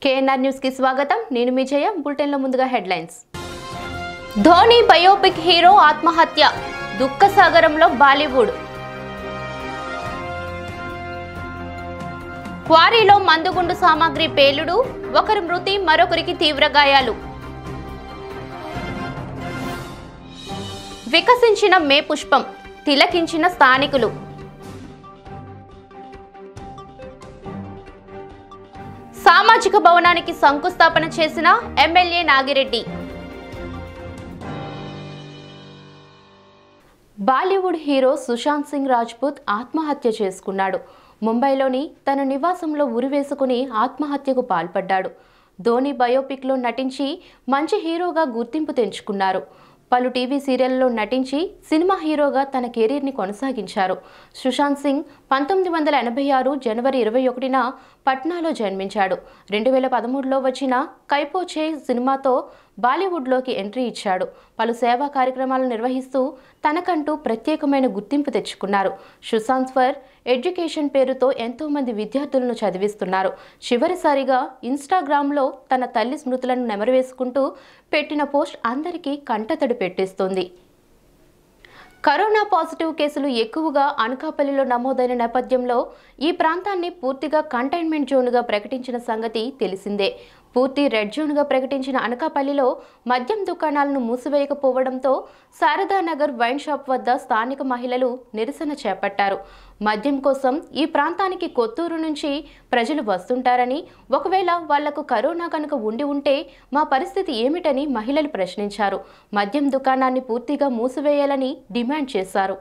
KNR news కి స్వాగతం నేను మీ జయ బులెటిన్ లో ముందుగా హెడ్లైన్స్ ధోని బయోపిక్ హీరో ఆత్మహత్య దుఃఖ సాగరంలో బాలీవుడ్ క్వారీలో మందుగుండు సామాగ్రి పేలుడు ఒకరి మృతి మరొకరికి తీవ్ర గాయాలు వికసించిన మే పుష్పం తిలకించిన స్థానికులు సామాజిక భవనానికి శంకుస్థాపన చేసిన ఎమ్మెల్యే నాగిరెడ్డి బాలీవుడ్ హీరో సుశాంత్ సింగ్ రాజ్పూత్ ఆత్మహత్య చేసుకున్నాడు ముంబైలోని తన నివాసంలో ఉరివేసుకుని ఆత్మహత్యకు పాల్పడ్డాడు ధోని బయోపిక్లో నటించి మంచి హీరోగా గుర్తింపు తెంచుకున్నారు పలు టీవీ సీరియళ్లలో నటించి సినిమా హీరోగా తన కెరీర్ని కొనసాగించారు సుశాంత్ సింగ్ పంతొమ్మిది వందల ఎనభై ఆరు జనవరి ఇరవై ఒకటిన పట్నాలో జన్మించాడు రెండు వేల పదమూడులో వచ్చిన కైపోచే సినిమాతో బాలీవుడ్లోకి ఎంట్రీ ఇచ్చాడు పలు సేవా కార్యక్రమాలు నిర్వహిస్తూ తనకంటూ ప్రత్యేకమైన గుర్తింపు తెచ్చుకున్నారు సుశాంత్ ఫర్ ఎడ్యుకేషన్ పేరుతో ఎంతో మంది విద్యార్థులను చదివిస్తున్నారు చివరిసారిగా ఇన్స్టాగ్రామ్లో తన తల్లి స్మృతులను నెమరవేసుకుంటూ పెట్టిన పోస్ట్ అందరికీ కంటతడి పెట్టిస్తుంది కరోనా పాజిటివ్ కేసులు ఎక్కువగా అనకాపల్లిలో నమోదైన నేపథ్యంలో ఈ ప్రాంతాన్ని పూర్తిగా కంటైన్మెంట్ జోన్గా ప్రకటించిన సంగతి తెలిసిందే పూర్తి రెడ్ జోన్గా ప్రకటించిన అనకాపల్లిలో మద్యం దుకాణాలను మూసివేయకపోవడంతో శారదానగర్ వైన్ షాప్ వద్ద స్థానిక మహిళలు నిరసన చేపట్టారు మద్యం కోసం ఈ ప్రాంతానికి కొత్తూరు నుంచి ప్రజలు వస్తుంటారని ఒకవేళ వాళ్లకు కరోనా కనుక ఉండి ఉంటే మా పరిస్థితి ఏమిటని మహిళలు ప్రశ్నించారు మద్యం దుకాణాన్ని పూర్తిగా మూసివేయాలని డిమాండ్ చేశారు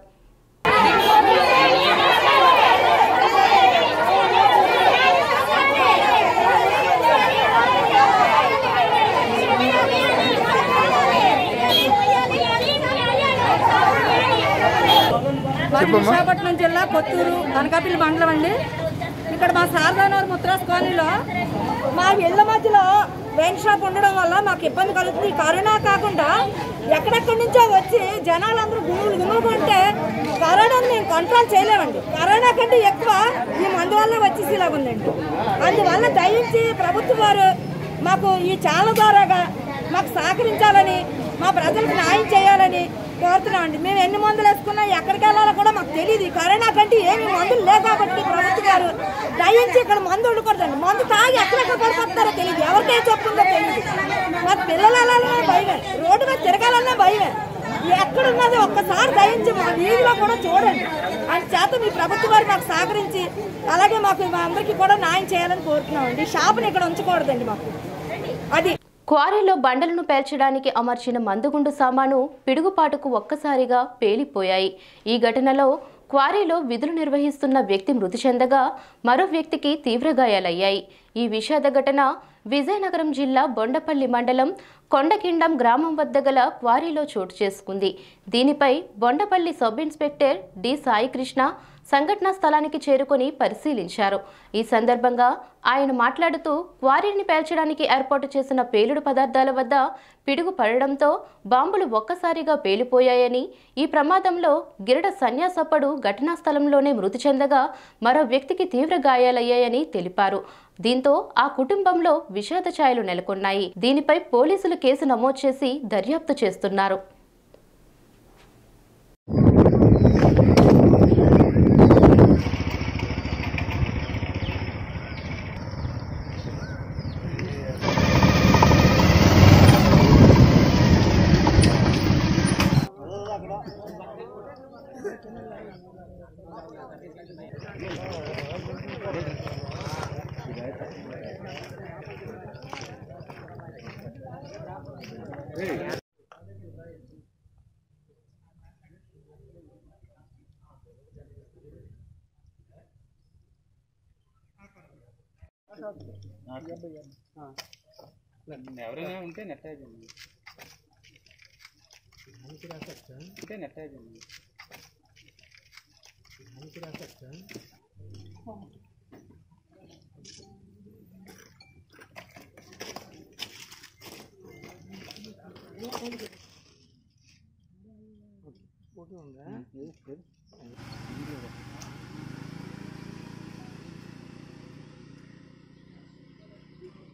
మాది విశాఖపట్నం జిల్లా కొత్తూరు అనకాపల్లి మండలం అండి ఇక్కడ మా శారదానగర్ ముత్రాస్ కాలనీలో మా ఇళ్ళ మధ్యలో వైన్ షాప్ ఉండడం వల్ల మాకు ఇబ్బంది కలుగుతుంది ఈ కరోనా కాకుండా ఎక్కడెక్కడి నుంచో వచ్చి జనాలందరూ గుమ్ములు గుమ్ములు కొంటే కరోనాను మేము కంట్రోల్ చేయలేమండి కరోనా కంటే ఎక్కువ ఈ మందు వల్ల వచ్చేసి ఇలాగ ఉందండి అందువల్ల దయించి ప్రభుత్వం వారు మాకు ఈ ఛానల్ ద్వారాగా మాకు సహకరించాలని మా ప్రజలకు న్యాయం చేయాలని కోరుతున్నామండి మేము ఎన్ని మందులు వేసుకున్నా ఎక్కడికి వెళ్ళాలో కూడా మాకు తెలియదు ఈ కరోనా కంటే ఏమి మందులు లేవు కాబట్టి ప్రభుత్వం గారు దయించి ఇక్కడ మందు ఉండకూడదండి మందు తాగి ఎక్కడెక్కడ పడిపోతారో తెలియదు ఎవరికే చెప్పుందో తెలియదు మాకు పిల్లలు వెళ్ళాలన్నా భయమే రోడ్డు మీద తిరగాలన్నా భయమే ఎక్కడ ఉన్నది ఒక్కసారి దయించి మా వీధిలో కూడా చూడండి అని చేత మీ ప్రభుత్వం వారు మాకు సహకరించి అలాగే మాకు మా అందరికీ కూడా న్యాయం చేయాలని కోరుతున్నామండి ఈ షాపుని ఇక్కడ ఉంచకూడదండి మాకు అది క్వారీలో బండలను పేల్చడానికి అమర్చిన మందుగుండు సామాను పిడుగుపాటుకు ఒక్కసారిగా పేలిపోయాయి ఈ ఘటనలో క్వారీలో విధులు నిర్వహిస్తున్న వ్యక్తి మృతి చెందగా మరో వ్యక్తికి తీవ్ర గాయాలయ్యాయి ఈ విషాద ఘటన విజయనగరం జిల్లా బొండపల్లి మండలం కొండకిండం గ్రామం వద్ద గల క్వారీలో చోటు చేసుకుంది దీనిపై Bondapalli sub inspector D Saikrishna సంఘటనా స్థలానికి చేరుకొని పరిశీలించారు ఈ సందర్భంగా ఆయన మాట్లాడుతూ క్వారీని పేల్చడానికి ఏర్పాటు చేసిన పేలుడు పదార్థాల వద్ద పిడుగు పడడంతో బాంబులు ఒక్కసారిగా పేలిపోయాయని ఈ ప్రమాదంలో గిరడ సన్యాసప్పడు ఘటనా స్థలంలోనే మృతి చెందగా మరో వ్యక్తికి తీవ్ర గాయాలయ్యాయని తెలిపారు దీంతో ఆ కుటుంబంలో విషాద ఛాయలు నెలకొన్నాయి దీనిపై పోలీసులు కేసు నమోదు చేసి దర్యాప్తు చేస్తున్నారు ఎవరైనా ఉంటే నెట్ అయ్యింది ఉంటే నెట్ అయ్యింది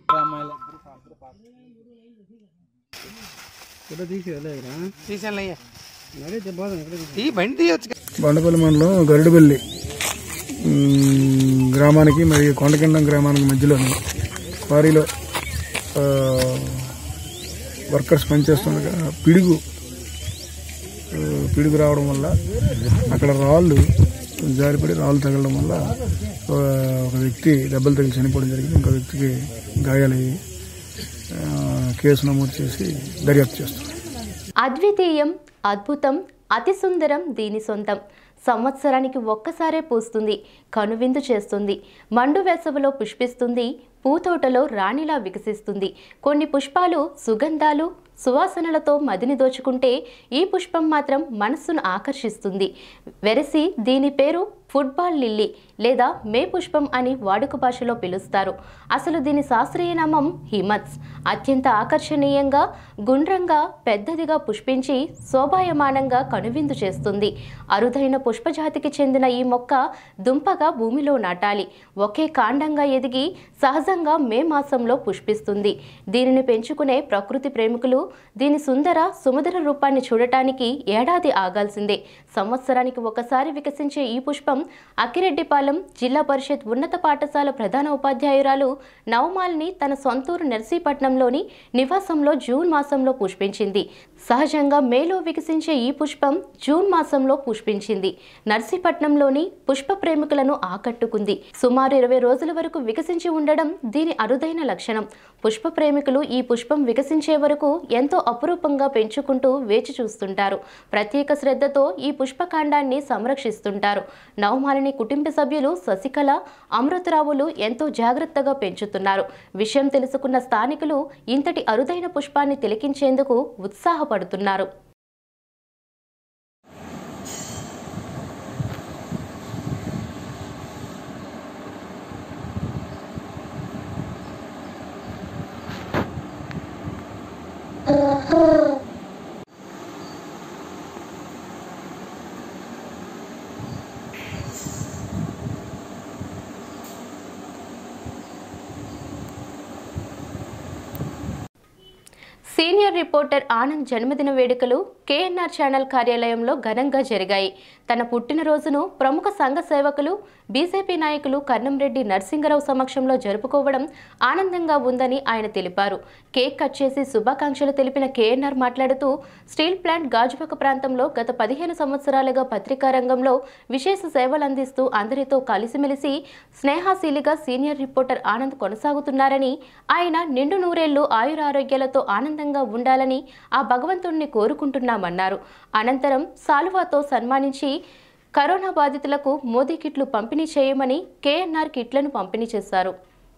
అమ్మాయిలు ఫోటో తీసేయలేదురా తీసాను ఈ బండి తీయొచ్చు బండపల్లి మండలం గరుడుపల్లి మ్, గ్రామానికి మరియు కొండకిండం గ్రామానికి మధ్యలోని వారిలో ఆ, వర్కర్స్ పనిచేస్తుండగా పిడుగు ఆ, పిడుగు రావడం వల్ల అక్కడ రాళ్ళు జారిపడి రాళ్ళు తగలడం వల్ల ఆ, ఒక వ్యక్తి దెబ్బలు తగిలి చనిపోవడం జరిగింది ఇంకో వ్యక్తికి గాయాలయ్యి ఆ, కేసు నమోదు చేసి దర్యాప్తు చేస్తున్నారు అద్వితీయం అద్భుతం అతి సుందరం దీని సొంతం సంవత్సరానికి ఒక్కసారే పూస్తుంది కనువిందు చేస్తుంది మండు వేసవిలో పుష్పిస్తుంది పూతోటలో రాణిలా వికసిస్తుంది కొన్ని పుష్పాలు సుగంధాలు సువాసనలతో మదిని దోచుకుంటే ఈ పుష్పం మాత్రం మనస్సును ఆకర్షిస్తుంది వెరసి దీని పేరు ఫుట్బాల్ లిల్లీ లేదా మే పుష్పం అని వాడుక భాషలో పిలుస్తారు అసలు దీని శాస్త్రీయ నామం హిమత్స్ అత్యంత ఆకర్షణీయంగా గుండ్రంగా పెద్దదిగా పుష్పించి శోభాయమానంగా కనువిందు చేస్తుంది అరుదైన పుష్పజాతికి చెందిన ఈ మొక్క దుంపగా భూమిలో నాటాలి ఒకే కాండంగా ఎదిగి సహజంగా మే మాసంలో పుష్పిస్తుంది దీనిని పెంచుకునే ప్రకృతి ప్రేమికులు దీని సుందర సుమధుర రూపాన్ని చూడటానికి ఏడాది ఆగాల్సిందే సంవత్సరానికి ఒకసారి వికసించే ఈ పుష్పం అక్కిరెడ్డిపాలెం జిల్లా పరిషత్ ఉన్నత పాఠశాల ప్రధాన ఉపాధ్యాయురాలు నవమాలిని తన సొంతూరు నర్సీపట్నంలోని నివాసంలో జూన్ మాసంలో పుష్పించింది సహజంగా మేలో వికసించే ఈ పుష్పం జూన్ మాసంలో పుష్పించింది నర్సీపట్నంలోని పుష్ప ప్రేమికులను ఆకట్టుకుంది సుమారు ఇరవై రోజుల వరకు వికసించి ఉండడం దీని అరుదైన లక్షణం పుష్ప ప్రేమికులు ఈ పుష్పం వికసించే వరకు ఎంతో అపురూపంగా పెంచుకుంటూ వేచి చూస్తుంటారు ప్రత్యేక శ్రద్ధతో ఈ పుష్పకాండాన్ని సంరక్షిస్తుంటారు నవమాలిని కుటుంబ సభ్యులు శశికళ అమృతరావులు ఎంతో జాగ్రత్తగా పెంచుతున్నారు విషయం తెలుసుకున్న స్థానికులు ఇంతటి అరుదైన పుష్పాన్ని తిలకించేందుకు ఉత్సాహపడుతున్నారు సీనియర్ రిపోర్టర్ ఆనంద్ జన్మదిన వేడుకలు కేఎన్ఆర్ ఛానల్ కార్యాలయంలో ఘనంగా జరిగాయి తన పుట్టినరోజును ప్రముఖ సంఘ సేవకులు బీజేపీ నాయకులు కన్నంరెడ్డి నరసింగరావు సమక్షంలో జరుపుకోవడం ఆనందంగా ఉందని ఆయన తెలిపారు కేక్ కట్ చేసి శుభాకాంక్షలు తెలిపిన కేఎన్ఆర్ మాట్లాడుతూ స్టీల్ ప్లాంట్ గాజువాక ప్రాంతంలో గత పదిహేను సంవత్సరాలుగా పత్రికా రంగంలో విశేష సేవలు అందిస్తూ అందరితో కలిసిమెలిసి స్నేహాశీలిగా సీనియర్ రిపోర్టర్ ఆనంద్ కొనసాగుతున్నారని ఆయన నిండు నూరేళ్లు ఆయురారోగ్యాలతో ఆనందంగా ఉండాలని ఆ భగవంతుణ్ణి కోరుకుంటున్నామన్నారు అనంతరం సాలువాతో సన్మానించి కరోనా బాధితులకు మోదీ కిట్లు పంపిణీ చేయమని కేఎన్ఆర్ కిట్లను పంపిణీ చేశారు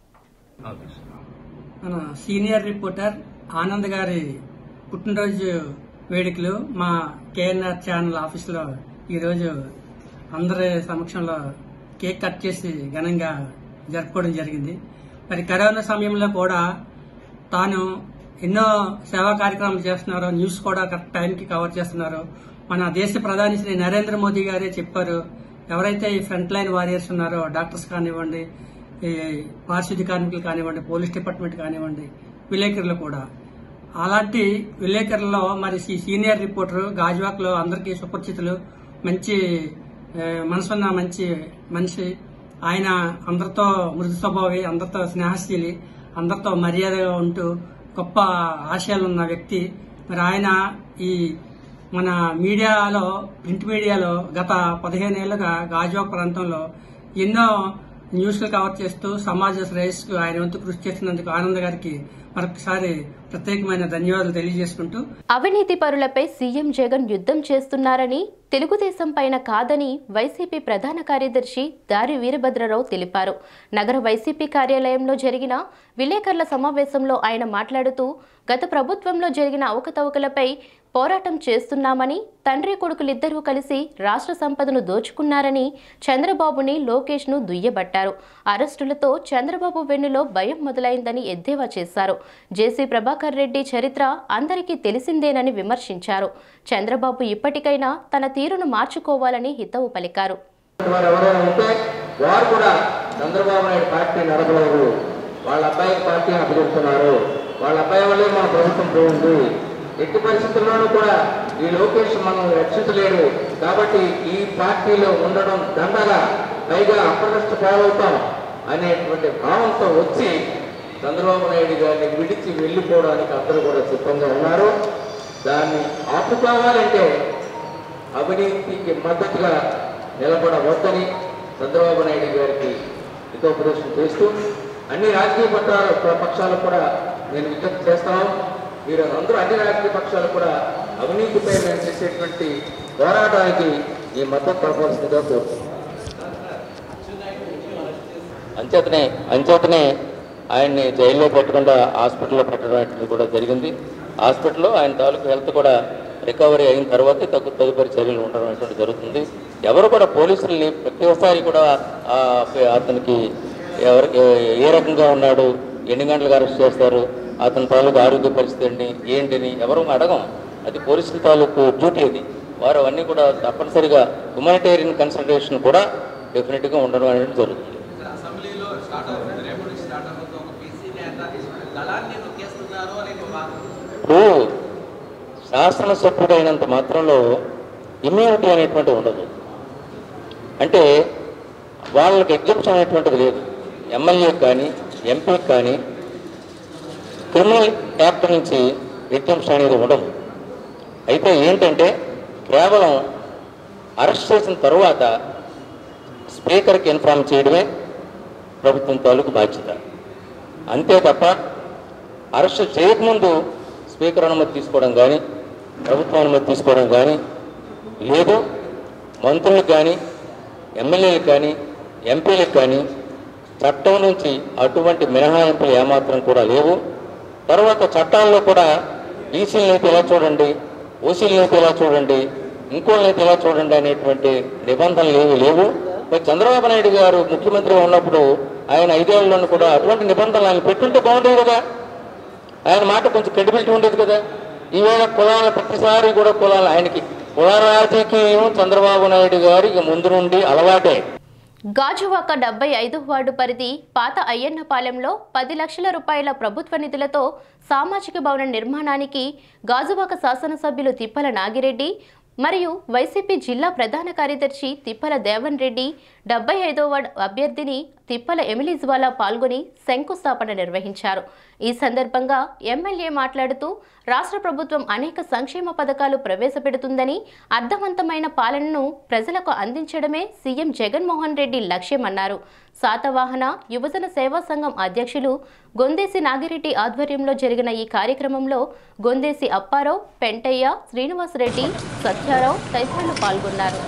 మన సీనియర్ రిపోర్టర్ ఆనంద్ గారి పుట్టినరోజు వేడుకలు మా కేఎన్ఆర్ ఛానల్ ఆఫీస్లో ఈరోజు అందరి సమక్షంలో కేక్ కట్ చేసి ఘనంగా జరుపుకోవడం జరిగింది మరి కరోనా సమయంలో కూడా తాను ఎన్నో సేవా కార్యక్రమాలు చేస్తున్నారు న్యూస్ కూడా కరెక్ట్ టైంకి కవర్ చేస్తున్నారు మన దేశ ప్రధాని శ్రీ నరేంద్ర మోదీ గారే చెప్పారు ఎవరైతే ఈ ఫ్రంట్ లైన్ వారియర్స్ ఉన్నారో డాక్టర్స్ కానివ్వండి ఈ పారిశుద్ధ్య కార్మికులు కానివ్వండి పోలీస్ డిపార్ట్మెంట్ కానివ్వండి విలేకరులు కూడా అలాంటి విలేకరుల్లో మరి ఈ సీనియర్ రిపోర్టర్ గాజువాక్ లో అందరికీ సుపరిచితులు మంచి ఆ, మనసున్న మంచి మనిషి ఆయన అందరితో మృదు స్వభావి అందరితో స్నేహశీలి అందరితో మర్యాదగా ఉంటూ గొప్ప ఆశయాలు ఉన్న వ్యక్తి మరి ఆయన ఈ మన మీడియాలో ప్రింట్ మీడియాలో గత పదిహేను ఏళ్లుగా గాజువాక్ ప్రాంతంలో ఎన్నో న్యూస్లు కవర్ చేస్తూ సమాజ శ్రేయస్కు ఆయన వంతు కృషి చేస్తున్నందుకు ఆనంద్ గారికి మరొకసారి ప్రత్యేకమైన ధన్యవాదాలు తెలియజేసుకుంటూ అవినీతి పరులపై సీఎం జగన్ యుద్ధం చేస్తున్నారని తెలుగుదేశం పైన కాదని వైసీపీ ప్రధాన కార్యదర్శి దారి వీరభద్రరావు తెలిపారు నగర వైసీపీ కార్యాలయంలో జరిగిన విలేకరుల సమావేశంలో ఆయన మాట్లాడుతూ గత ప్రభుత్వంలో జరిగిన అవకతవకలపై పోరాటం చేస్తున్నామని తండ్రి కొడుకులిద్దరూ కలిసి రాష్ట్ర సంపదను దోచుకున్నారని చంద్రబాబుని లోకేష్ను దుయ్యబట్టారు అరెస్టులతో చంద్రబాబు వెన్నులో భయం మొదలైందని ఎద్దేవా చేశారు జేసీ ప్రభాకర్ రెడ్డి చరిత్ర అందరికీ తెలిసిందేనని విమర్శించారు చంద్రబాబు ఇప్పటికైనా తన తీరును మార్చుకోవాలని హితవు పలికారు వారు ఎవరైనా ఉంటే వారు కూడా చంద్రబాబు నాయుడు పార్టీ నడపలేరు వాళ్ళ అబ్బాయికి పార్టీ అప్పచెప్తున్నారు వాళ్ళ అబ్బాయి వల్లే మన ప్రభుత్వం పోయింది ఎట్టి పరిస్థితుల్లోనూ కూడా ఈ లోకేష్ మనం రక్షించలేడు కాబట్టి ఈ పార్టీలో ఉండడం దండగా పైగా అప్రదష్ట పాలవుతాం అనేటువంటి భావంతో వచ్చి చంద్రబాబు నాయుడు గారిని విడిచి వెళ్ళిపోవడానికి అందరూ కూడా సిద్ధంగా ఉన్నారు దాన్ని ఆపుకోవాలంటే అవినీతికి మద్దతుగా నిలబడవద్దని చంద్రబాబు నాయుడు గారికి హితోపదేశం చేస్తూ అన్ని రాజకీయ పట్టాల పక్షాలు కూడా నేను విజ్ఞప్తి చేస్తాను మీరు అందరూ అన్ని రాజకీయ పక్షాలు కూడా అవినీతిపై మేము చేసేటువంటి పోరాటానికి ఈ మద్దతు పడవలసిందిగా కోరుతున్నాం అంచేతనే అంచేతనే ఆయన్ని జైల్లో పెట్టకుండా హాస్పిటల్లో పెట్టడం అనేది కూడా జరిగింది హాస్పిటల్లో ఆయన తాలూకు హెల్త్ కూడా రికవరీ అయిన తర్వాత తగు తదుపరి చర్యలు ఉండడం అనేటువంటి జరుగుతుంది ఎవరు కూడా పోలీసుల్ని ప్రతి ఒక్కసారి కూడా ఆ, అతనికి ఎవరు ఏ- ఏ రకంగా ఉన్నాడు ఎన్ని గంటలకు అరెస్ట్ చేస్తారు అతని తాలూకు ఆరోగ్య పరిస్థితి ఏంటి ఏంటిని ఎవరు అడగం అది పోలీసుల తాలూకు డ్యూటీ అది వారు అవన్నీ కూడా తప్పనిసరిగా హ్యుమానిటేరియన్ కన్సల్టేషన్ కూడా డెఫినెట్గా ఉండడం అనేది జరుగుతుంది అసెంబ్లీలో స్టార్ట్ అవుతుంది రేపు నుంచి స్టార్ట్ అవుతుంది ఒక పీసీ నేత దళాన్ని నొక్కేస్తున్నారు అనే ఒక వాదన ఇప్పుడు శాసనసభ్యుడు అయినంత మాత్రంలో ఇమ్యూనిటీ అనేటువంటి ఉండదు అంటే వాళ్ళకి ఎగ్జిబిషన్ అనేటువంటిది లేదు ఎమ్మెల్యేకి కానీ ఎంపీకి కానీ క్రిమినల్ యాక్ట్ నుంచి ఎగ్జిబిషన్ అనేది ఉండదు అయితే ఏంటంటే కేవలం అరెస్ట్ చేసిన తరువాత స్పీకర్కి ఇన్ఫార్మ్ చేయడమే ప్రభుత్వం తాలూకు బాధ్యత అంతే తప్ప అరెస్ట్ చేయకముందు స్పీకర్ అనుమతి తీసుకోవడం కానీ ప్రభుత్వం అనుమతి తీసుకోవడం కానీ లేదు మంత్రులకు కానీ ఎమ్మెల్యేలకు కానీ ఎంపీలకు కానీ చట్టం నుంచి అటువంటి మినహాయింపులు ఏమాత్రం కూడా లేవు తర్వాత చట్టాల్లో కూడా బీసీలను అయితే ఇలా చూడండి ఓసీలను అయితే ఇలా చూడండి ఇంకోళ్ళని అయితే ఇలా చూడండి అనేటువంటి నిబంధనలు ఏవి లేవు మరి చంద్రబాబు నాయుడు గారు ముఖ్యమంత్రిగా ఉన్నప్పుడు ఆయన ఐదేళ్లను కూడా అటువంటి నిబంధనలు ఆయన పెట్టుంటే బాగుండేది కదా ఆయన మాట కొంచెం క్రెడిబిలిటీ ఉండేది కదా ఈవేళ కులాల ప్రతిసారి కూడా కులాలు ఆయనకి కుల రాజకీయం చంద్రబాబు నాయుడు గారికి ముందు నుండి అలవాటే గాజువాక డెబ్బై ఐదు వార్డు పరిధి పాత అయ్యన్నపాలెంలో పది లక్షల రూపాయల ప్రభుత్వ నిధులతో సామాజిక భవన నిర్మాణానికి గాజువాక శాసనసభ్యులు తిప్పల నాగిరెడ్డి మరియు వైసీపీ జిల్లా ప్రధాన కార్యదర్శి తిప్పల దేవన్ రెడ్డి డెబ్బై ఐదో వార్డు అభ్యర్థిని తిప్పల ఎమిలిజ్వాలా పాల్గొని శంకుస్థాపన నిర్వహించారు ఈ సందర్భంగా ఎమ్మెల్యే మాట్లాడుతూ రాష్ట్ర ప్రభుత్వం అనేక సంక్షేమ పథకాలు ప్రవేశపెడుతుందని అర్థవంతమైన పాలనను ప్రజలకు అందించడమే సీఎం జగన్మోహన్ రెడ్డి లక్ష్యమన్నారు శాతవాహన యువజన సేవా సంఘం అధ్యక్షులు గొందేసి నాగిరెడ్డి ఆధ్వర్యంలో జరిగిన ఈ కార్యక్రమంలో గొందేసి అప్పారావు పెంటయ్య శ్రీనివాసరెడ్డి సత్యారావు తదితరులు పాల్గొన్నారు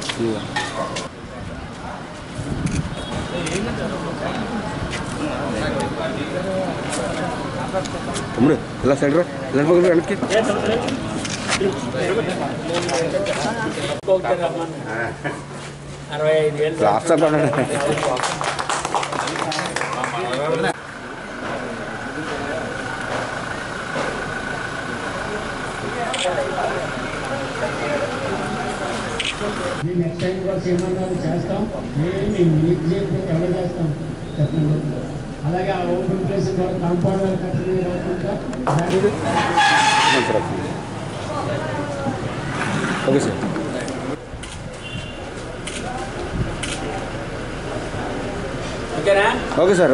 తమ్ముడు ఇలా సైడ్ రా ఇలా పక్కన వెనక్కి లాస్ట్ నెక్స్ట్ టైం కూడా ఏమన్నా చేస్తాం ఏమి మీకు చేయకపోతే ఎవరు చేస్తాం చెప్పండి అలాగే ఆ ఓపెన్ ప్లేస్ కూడా కాంపౌండ్ వాళ్ళు కట్టడమే కాకుండా okay sir okay sir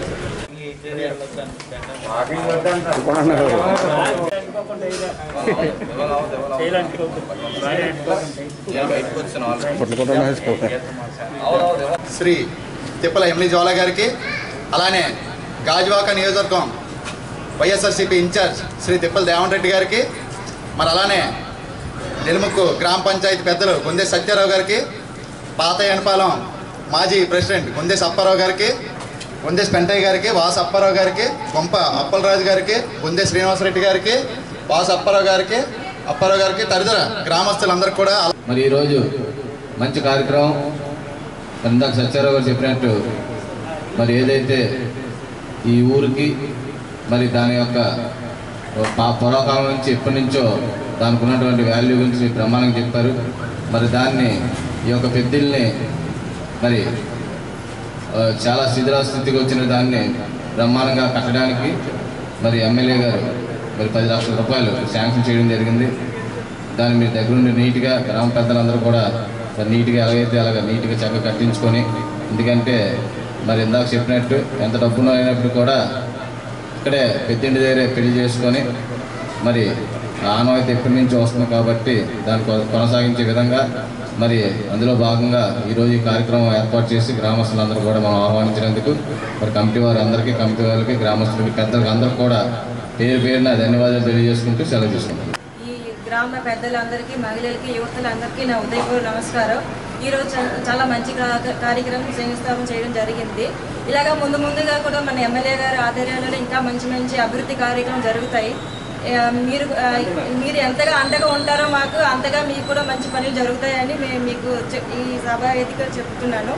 Shri Tippala MLA Jwala గారికి అలానే గాజువాక నియోజకవర్గం వైఎస్ఆర్సీపీ ఇన్ఛార్జ్ శ్రీ తిప్పల దేవన్ రెడ్డి గారికి మరి అలానే నిలుముక్కు గ్రామ పంచాయతీ పెద్దలు గుందే సత్యారావు గారికి పాత ఎనపాలెం మాజీ ప్రెసిడెంట్ గుందేశ్ అప్పారావు గారికి గుందేశ్ పెంటయ్య గారికి వాసు అప్పారావు గారికి గొంప అప్పలరాజు గారికి గుందే శ్రీనివాసరెడ్డి గారికి వాసు అప్పారావు గారికి అప్పారావు గారికి తదితర గ్రామస్తులందరికీ కూడా మరి ఈరోజు మంచి కార్యక్రమం మరి ఇందాక సత్యారావు గారు చెప్పినట్టు మరి ఏదైతే ఈ ఊరికి మరి దాని యొక్క పా- పూర్వకాలం నుంచి ఎప్పటి నుంచో దానికి ఉన్నటువంటి వాల్యూ గురించి బ్రహ్మాండంగా చెప్పారు మరి దాన్ని ఈ యొక్క పెద్దల్ని మరి ఆ, చాలా శిథిలాస్థితికి వచ్చిన దాన్ని బ్రహ్మాండంగా కట్టడానికి మరి ఎమ్మెల్యే గారు మరి పది లక్షల రూపాయలు శాంక్షన్ చేయడం జరిగింది దాన్ని మీరు దగ్గరుండి నీట్గా గ్రామ పెద్దలందరూ కూడా మరి నీట్గా ఎలాగైతే అలాగ నీట్గా చక్కగా కట్టించుకొని ఎందుకంటే మరి ఇందాక చెప్పినట్టు ఎంత డబ్బునో అయినప్పుడు కూడా ఇక్కడే పెద్దింటి దగ్గరే పెళ్లి చేసుకొని మరి ఆనవాయితీ ఎప్పటి నుంచి వస్తుంది కాబట్టి దాన్ని కొ- కొనసాగించే విధంగా మరి అందులో భాగంగా ఈరోజు ఈ కార్యక్రమం ఏర్పాటు చేసి గ్రామస్తులందరూ కూడా మనం ఆహ్వానించినందుకు మరి కమిటీ వారి అందరికీ కమిటీ వారికి గ్రామస్తులకి పెద్దలకి అందరికీ కూడా పేరు పేరున ధన్యవాదాలు తెలియజేసుకుంటూ సెలవు తీసుకుంటాం ఈ గ్రామ పెద్దలందరికీ మహిళలకి యువతలందరికీ నా ఉదయపూర్వ నమస్కారం ఈరోజు చా- చాలా మంచి కా- కార్యక్రమం శంకుస్థాపన చేయడం జరిగింది ఇలాగా ముందు ముందుగా కూడా మన ఎమ్మెల్యే గారి ఆధ్వర్యంలో ఇంకా మంచి మంచి అభివృద్ధి కార్యక్రమం జరుగుతాయి ఆ, మీరు ఆ, మీరు ఎంతగా అండగా ఉంటారో మాకు అంతగా మీకు కూడా మంచి పనులు జరుగుతాయని మేము మీకు చెప్- ఈ సభ వేదిక చెప్తున్నాను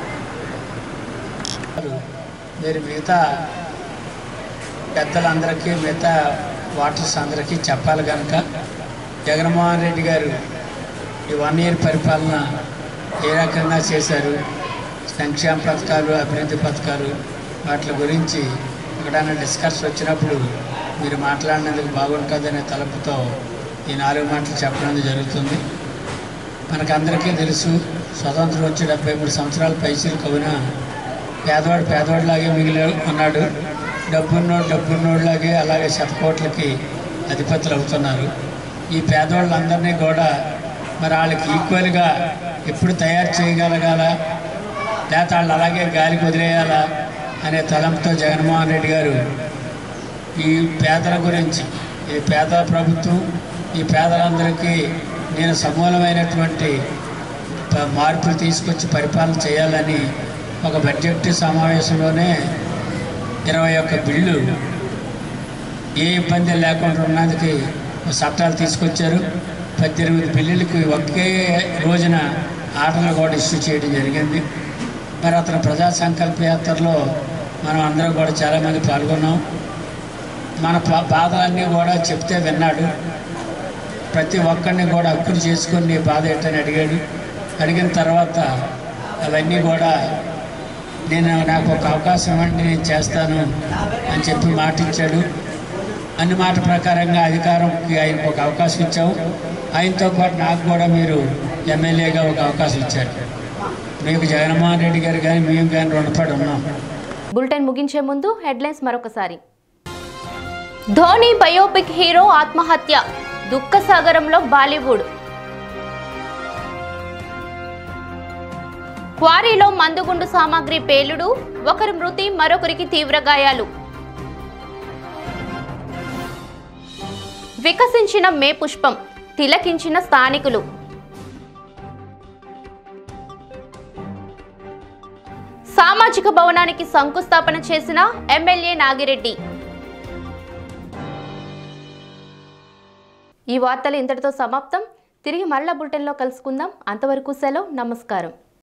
మీరు మిగతా పెద్దలందరికీ మిగతా వాటర్స్ అందరికీ చెప్పాలి కనుక జగన్మోహన్ రెడ్డి గారు ఈ వన్ ఇయర్ పరిపాలన ఏ రకంగా చేశారు సంక్షేమ పథకాలు అభివృద్ధి పథకాలు వాటి గురించి ఎక్కడైనా డిస్కస్ వచ్చినప్పుడు మీరు మాట్లాడినందుకు బాగుంటుందనే తలపుతో ఈ నాలుగు మాటలు చెప్పడం జరుగుతుంది మనకందరికీ తెలుసు స్వతంత్రం వచ్చి డెబ్బై మూడు సంవత్సరాల పైసలు కవున పేదవాడు పేదవాడిలాగే మిగిలి ఉన్నాడు డబ్బున్నోడు డబ్బున్నోడిలాగే అలాగే శతకోట్లకి అధిపతులు అవుతున్నారు ఈ పేదవాళ్ళందరినీ కూడా మరి వాళ్ళకి ఈక్వల్గా ఎప్పుడు తయారు చేయగలగాల లేకపోతే వాళ్ళు అలాగే గాలికి వదిలేయాలా అనే తలంతో జగన్మోహన్ రెడ్డి గారు ఈ పేదల గురించి ఈ పేద ప్రభుత్వం ఈ పేదలందరికీ నేను సమూలమైనటువంటి ప- మార్పులు తీసుకొచ్చి పరిపాలన చేయాలని ఒక బడ్జెట్ సమావేశంలోనే ఇరవై ఒక్క బిల్లు ఏ ఇబ్బంది లేకుండా ఉన్నందుకు చట్టాలు తీసుకొచ్చారు పద్దెనిమిది బిల్లులకి ఒకే రోజున ఆర్డర్లు కూడా ఇష్యూ చేయడం జరిగింది మరి అతను ప్రజా సంకల్ప యాత్రలో మనం అందరం కూడా చాలామంది పాల్గొన్నాం మన పా- బాధలన్నీ కూడా చెప్తే విన్నాడు ప్రతి ఒక్కరిని కూడా హక్కులు చేసుకొని నీ బాధ ఏంటని అడిగాడు అడిగిన తర్వాత అవన్నీ కూడా నేను నాకు ఒక అవకాశం ఇవ్వండి నేను చేస్తాను అని చెప్పి మాట ఇచ్చాడు అన్ని మాట ప్రకారంగా అధికారంకి ఆయనకు ఒక అవకాశం ఇచ్చాము ఆయనతో పాటు నాకు కూడా మీరు ఎమ్మెల్యేగా ఒక అవకాశం ఇచ్చారు మీకు జగన్మోహన్ రెడ్డి గారు కానీ మేము కానీ రుణపడి ఉన్నాం బులెటిన్ ముగించే ముందు హెడ్లైన్స్ మరొకసారి ధోని బయోపిక్ హీరో ఆత్మహత్య దుఃఖ సాగరంలో బాలీవుడ్ క్వారీలో మందుగుండు సామాగ్రి పేలుడు ఒకరి మృతి మరొకరికి తీవ్ర గాయాలు వికసించిన మే పుష్పం తిలకించిన స్థానికులు సామాజిక భవనానికి శంకుస్థాపన చేసిన ఎమ్మెల్యే నాగిరెడ్డి ఈ వార్తలు ఇంతటితో సమాప్తం తిరిగి మరల బులెటిన్లో కలుసుకుందాం అంతవరకు సెలవు నమస్కారం